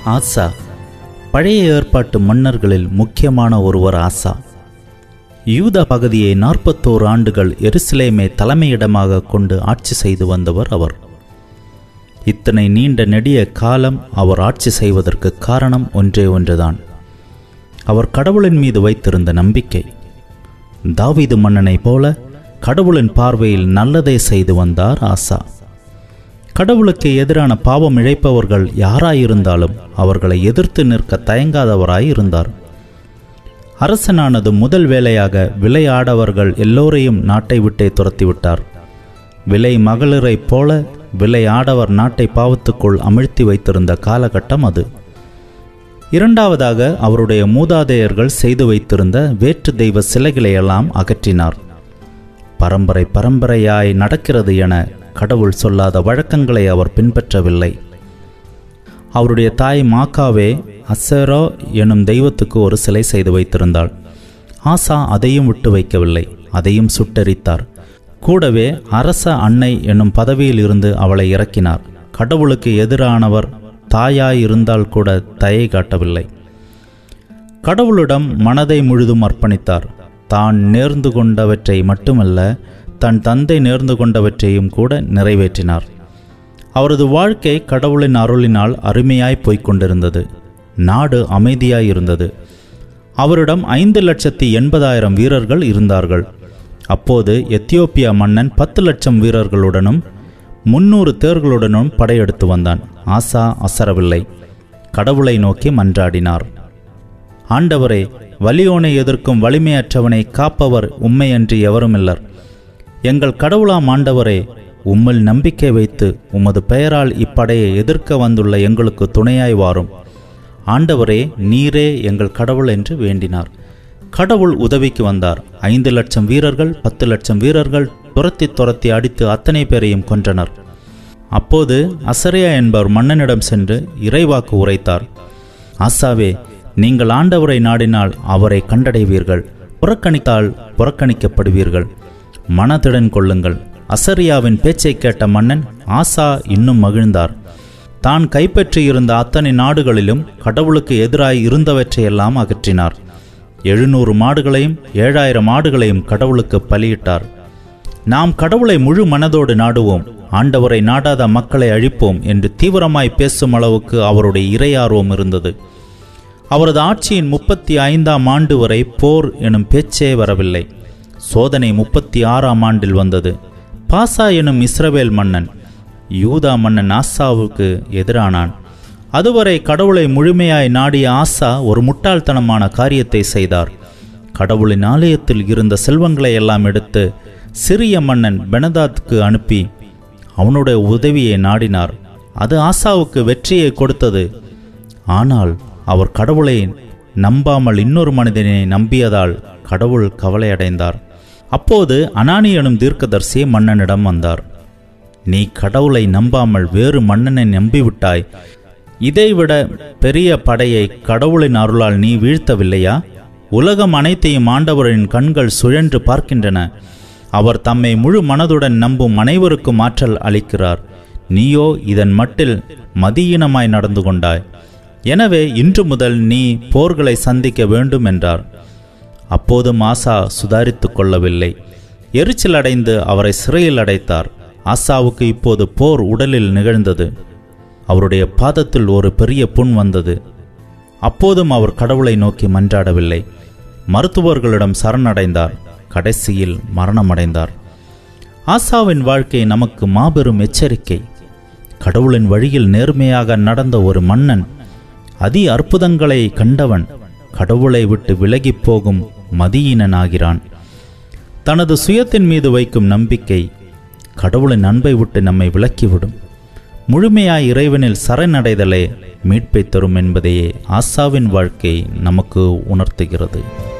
ஆசா பழைய ஏற்பாட்டு மன்னர்களில் முக்கியமான ஒருவர் ஆசா யூதா பகுதியை நாற்பத்தோரு ஆண்டுகள் எருசலேமை தலைமையிடமாக கொண்டு ஆட்சி செய்து வந்தவர் அவர் இத்தனை நீண்ட நெடிய காலம் அவர் ஆட்சி செய்வதற்கு காரணம் ஒன்றே ஒன்றுதான் அவர் கடவுளின் மீது வைத்திருந்த நம்பிக்கை தாவீது மன்னனைப் போல கடவுளின் பார்வையில் நல்லதை செய்து வந்தார் ஆசா கடவுளுக்கு எதிரான பாவம் இழைப்பவர்கள் யாராயிருந்தாலும் அவர்களை எதிர்த்து நிற்க தயங்காதவராய் இருந்தார் அரசனானது முதல் வேலையாக விளையாடவர்கள் எல்லோரையும் நாட்டை விட்டே துரத்திவிட்டார் விலை மகளிரைப் போல விளையாடவர் நாட்டை பாவத்துக்குள் அமிழ்த்தி வைத்திருந்த காலகட்டம் அது இரண்டாவதாக அவருடைய மூதாதையர்கள் செய்து வைத்திருந்த வேற்று தெய்வ சிலைகளையெல்லாம் அகற்றினார் பரம்பரை பரம்பரையாய் நடக்கிறது என கடவுள் சொல்லாத வழக்கங்களை அவர் பின்பற்றவில்லை அவருடைய தாய் மாக்காவே அசரோ எனும் தெய்வத்துக்கு ஒரு சிலை செய்து வைத்திருந்தாள் ஆசா அதையும் விட்டு வைக்கவில்லை அதையும் சுட்டெரித்தார் கூடவே அரச அன்னை என்னும் பதவியில் இருந்து அவளை இறக்கினார் கடவுளுக்கு எதிரானவர் தாயாயிருந்தால் கூட தயை காட்டவில்லை கடவுளிடம் மனதை முழுதும் அர்ப்பணித்தார் தான் நேர்ந்து கொண்டவற்றை மட்டுமல்ல தன் தந்தை நேர்ந்து கொண்டவற்றையும் கூட நிறைவேற்றினார் அவரது வாழ்க்கை கடவுளின் அருளினால் அருமையாய் போய்க் கொண்டிருந்தது நாடு அமைதியாய் இருந்தது அவரிடம் ஐந்து லட்சத்தி எண்பதாயிரம் வீரர்கள் இருந்தார்கள் அப்போது எத்தியோப்பியா மன்னன் பத்து லட்சம் வீரர்களுடனும் முன்னூறு தேர்களுடனும் படையெடுத்து வந்தான் ஆசா அசரவில்லை கடவுளை நோக்கி மன்றாடினார் ஆண்டவரே வலியோனை எதிர்க்கும் வலிமையற்றவனை காப்பவர் உம்மையன்றி எவருமில்லர் எங்கள் கடவுளாம் ஆண்டவரே உம்மில் நம்பிக்கை வைத்து உமது பெயரால் இப்படையை எதிர்க்க வந்துள்ள எங்களுக்கு துணையாய் வாரும் ஆண்டவரே நீரே எங்கள் கடவுள் என்று வேண்டினார் கடவுள் உதவிக்கு வந்தார் ஐந்து லட்சம் வீரர்கள் பத்து லட்சம் வீரர்கள் துரத்தி துரத்தி அடித்து அத்தனை பேரையும் கொன்றனர் அப்போது அசரியா என்பவர் மன்னனிடம் சென்று இறைவாக்கு உரைத்தார் ஆசாவே நீங்கள் ஆண்டவரை நாடினால் அவரை கண்டடைவீர்கள் புறக்கணித்தால் புறக்கணிக்கப்படுவீர்கள் மனதிடன் கொள்ளுங்கள் அசரியாவின் பேச்சை கேட்ட மன்னன் ஆசா இன்னும் மகிழ்ந்தார் தான் கைப்பற்றியிருந்த அத்தனை நாடுகளிலும் கடவுளுக்கு எதிராய் இருந்தவற்றையெல்லாம் அகற்றினார் எழுநூறு மாடுகளையும் ஏழாயிரம் ஆடுகளையும் கடவுளுக்கு பலியிட்டார் நாம் கடவுளை முழு மனதோடு நாடுவோம் ஆண்டவரை நாடாத மக்களை அழிப்போம் என்று தீவிரமாய் பேசும் அளவுக்கு அவருடைய இறையார்வம் இருந்தது அவரது ஆட்சியின் முப்பத்தி ஐந்தாம் ஆண்டு வரை போர் எனும் பேச்சே வரவில்லை சோதனை முப்பத்தி ஆறாம் ஆண்டில் வந்தது பாசா எனும் இஸ்ரவேல் மன்னன் யூதா மன்னன் ஆசாவுக்கு எதிரானான் அதுவரை கடவுளை முழுமையாய் நாடிய ஆசா ஒரு முட்டாள்தனமான காரியத்தை செய்தார் கடவுளின் ஆலயத்தில் இருந்த செல்வங்களை எல்லாம் எடுத்து சிறிய மன்னன் பெனதாத்துக்கு அனுப்பி அவனுடைய உதவியை நாடினார் அது ஆசாவுக்கு வெற்றியை கொடுத்தது ஆனால் அவர் கடவுளை நம்பாமல் இன்னொரு மனிதனை நம்பியதால் கடவுள் கவலையடைந்தார் அப்போது அனானி எனும் தீர்க்கதரிசி மன்னனிடம் வந்தார் நீ கடவுளை நம்பாமல் வேறு மன்னனை நம்பிவிட்டாய் இதைவிட பெரிய படையை கடவுளின் அருளால் நீ வீழ்த்தவில்லையா உலகம் அனைத்தையும் ஆண்டவரின் கண்கள் சுழன்று பார்க்கின்றன அவர் தம்மை முழு மனதுடன் நம்பும் அனைவருக்கும் ஆற்றல் அளிக்கிறார் நீயோ இதன் மட்டில் மதியீனமாய் நடந்து கொண்டாய் எனவே இன்று முதல் நீ போர்களை சந்திக்க வேண்டும் என்றார் அப்போதும் ஆசா சுதாரித்து கொள்ளவில்லை எரிச்சல் அடைந்து அவரை சிறையில் அடைத்தார் ஆசாவுக்கு இப்போது போர் உடலில் நிகழ்ந்தது அவருடைய பாதத்தில் ஒரு பெரிய புண் வந்தது அப்போதும் அவர் கடவுளை நோக்கி மன்றாடவில்லை மருத்துவர்களிடம் சரணடைந்தார் கடைசியில் மரணமடைந்தார் ஆசாவின் வாழ்க்கை நமக்கு மாபெரும் எச்சரிக்கை கடவுளின் வழியில் நேர்மையாக நடந்த ஒரு மன்னன் அதி அற்புதங்களை கண்டவன் கடவுளை விட்டு விலகிப் போகும் மதியீனனாகிறான் தனது சுயத்தின் மீது வைக்கும் நம்பிக்கை கடவுளின் அன்பை விட்டு நம்மை விலக்கிவிடும் முழுமையாய் இறைவனில் சரணடைதலே மீட்பை தரும் என்பதையே ஆசாவின் வாழ்க்கை நமக்கு உணர்த்துகிறது